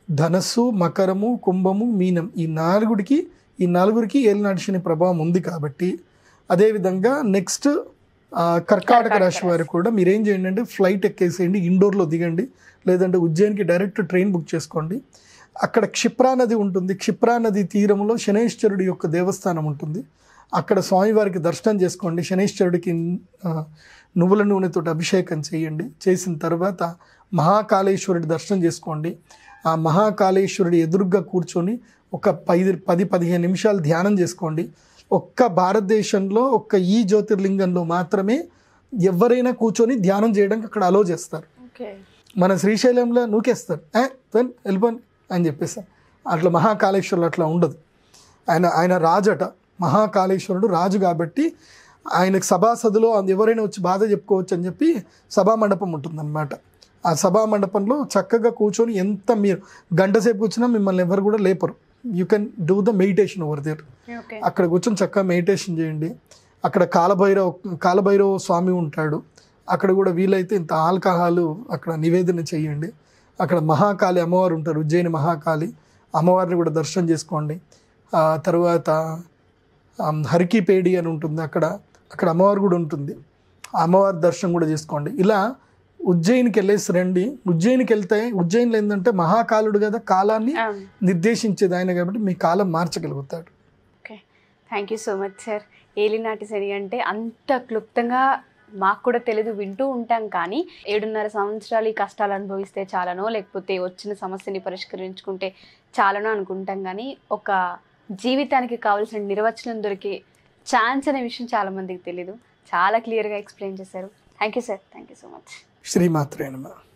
ధనస్సు మకరము కుంభము మీనం ఈ నాలుగుడికి ఈ నలుగురికి ఏలినాటి శని ప్రభావం ఉంది కాబట్టి అదేవిధంగా నెక్స్ట్ కర్కాటక రాశి వారు కూడా మీరేం చేయండి అంటే ఫ్లైట్ ఎక్కేసేయండి ఇండోర్లో దిగండి లేదంటే ఉజ్జయిన్కి డైరెక్ట్ ట్రైన్ బుక్ చేసుకోండి అక్కడ క్షిప్రా నది ఉంటుంది క్షిప్రా నది తీరంలో శనేశ్వరుడి యొక్క దేవస్థానం ఉంటుంది అక్కడ స్వామివారికి దర్శనం చేసుకోండి శనేశ్వరుడికి ఆ, నువ్వుల నూనెతో అభిషేకం చేయండి చేసిన తర్వాత మహాకాళేశ్వరుడి దర్శనం చేసుకోండి ఆ మహాకాళేశ్వరుడి ఎదురుగ్గా కూర్చొని ఒక పది పది పదిహేను నిమిషాలు ధ్యానం చేసుకోండి ఒక్క భారతదేశంలో ఒక్క ఈ జ్యోతిర్లింగంలో మాత్రమే ఎవరైనా కూర్చొని ధ్యానం చేయడానికి అక్కడ అలో చేస్తారు ఓకే మన శ్రీశైలంలో నూకేస్తారు ఏ తన్ వెళ్ళిపోండి అని చెప్పేస్తారు అట్లా మహాకాళేశ్వరులు అట్లా ఉండదు ఆయన ఆయన రాజట మహాకాళేశ్వరుడు రాజు కాబట్టి ఆయనకు సభాసదులో అది ఎవరైనా వచ్చి బాధ చెప్పుకోవచ్చు అని చెప్పి సభా మండపం ఉంటుందన్నమాట ఆ సభా మండపంలో చక్కగా కూర్చొని ఎంత మీరు గంట సేపు కూర్చున్నా మిమ్మల్ని ఎవరు కూడా లేపరు you can do the meditation over there okay అక్కడ కూర్చొని చక్కగా మెడిటేషన్ చేయండి అక్కడ కాలభైరవ కాలభైరవ స్వామి ఉంటాడు అక్కడ కూడా వీలైతే ఇంత ఆల్కహాల్ అక్కడ నివేదన చేయండి అక్కడ మహాకాళి అమ్మవారు ఉంటారు ఉజ్జయిని మహాకాళి అమ్మవారిని కూడా దర్శనం చేసుకోండి ఆ తర్వాత ఆమ్, హరికిపేడి అని ఉంటుంది అక్కడ అక్కడ అమ్మవారు కూడా ఉంటుంది ఆ అమ్మవారి దర్శనం కూడా చేసుకోండి ఇలా ఉజ్జయినికి వెళ్ళేసి రండి ఉజ్జయినికి వెళ్తే ఉజ్జయిన్లో ఏంటంటే మహాకాలుడు కదా కాలాన్ని నిర్దేశించేది ఆయన కాబట్టి మీ కాలం మార్చగలుగుతాడు okay thank you so much sir ఏలినాటి శని అంటే అంత క్లుప్తంగా మాకు కూడా తెలియదు వింటూ ఉంటాం కానీ ఏడున్నర సంవత్సరాలు ఈ కష్టాలు అనుభవిస్తే చాలనో లేకపోతే వచ్చిన సమస్యని పరిష్కరించుకుంటే చాలనో అనుకుంటాం కానీ ఒక జీవితానికి కావాల్సిన నిర్వచనం దొరికే ఛాన్స్ అనే విషయం చాలా మందికి తెలియదు చాలా క్లియర్గా ఎక్స్ప్లెయిన్ చేశారు thank you sir thank you so much శ్రీమాత్రే నమ